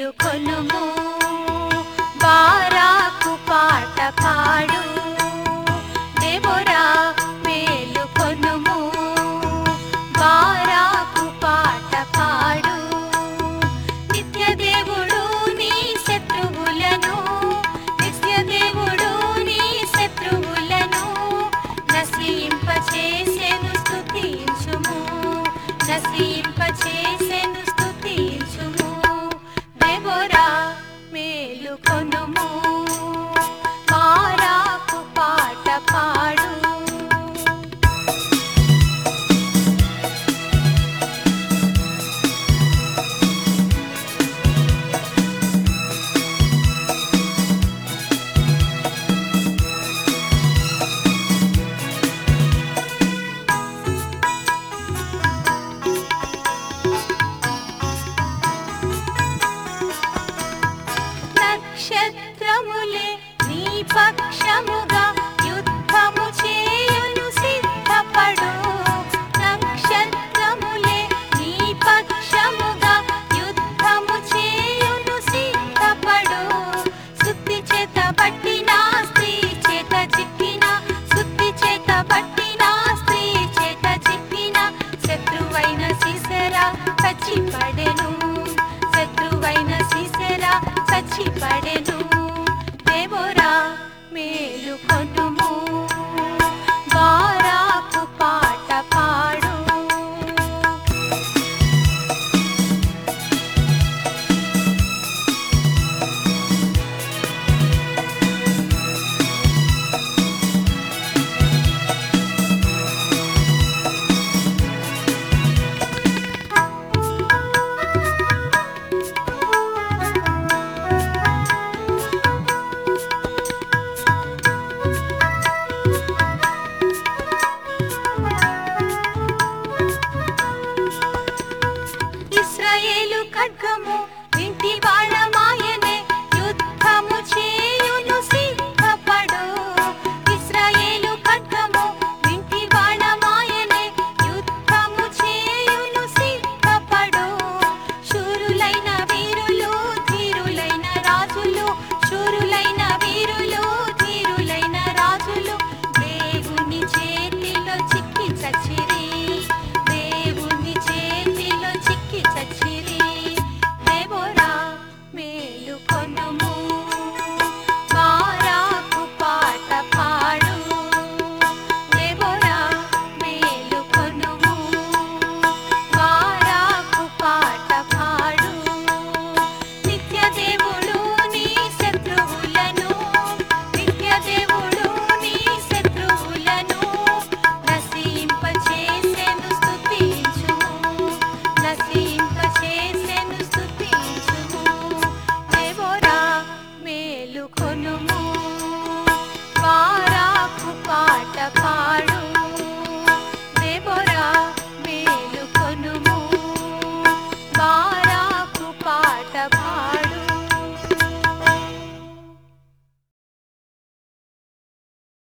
మేలుకొనుము బారాకు పాట పాడు దేవరా మేలుకొనుము బారాకు పాట పాడు నిత్య దేవుడు నీ శత్రువులను నిత్య దేవుడు నీ శత్రువులను నశింపచేసెను స్తుతించుము నశింపచేసెను స్తుతించుము దేవరా మేలుకొనుము మారాకు పాట పాడు నక్షత్రములే నీ పక్షముగా యుద్ధము చేయును సిద్ధపడు నక్షత్రములే నీ పక్షముగా యుద్ధము చేయును సిద్ధపడు సుత్తి చేత పట్టిన స్త్రీ చేత చిక్కిన సుత్తి చేత పట్టిన స్త్రీ చేత చిక్కిన శత్రువైన సిసరా చచ్చిపడెను శత్రువైన సిసరా చచ్చిపడెను దేవరా మేలుకొను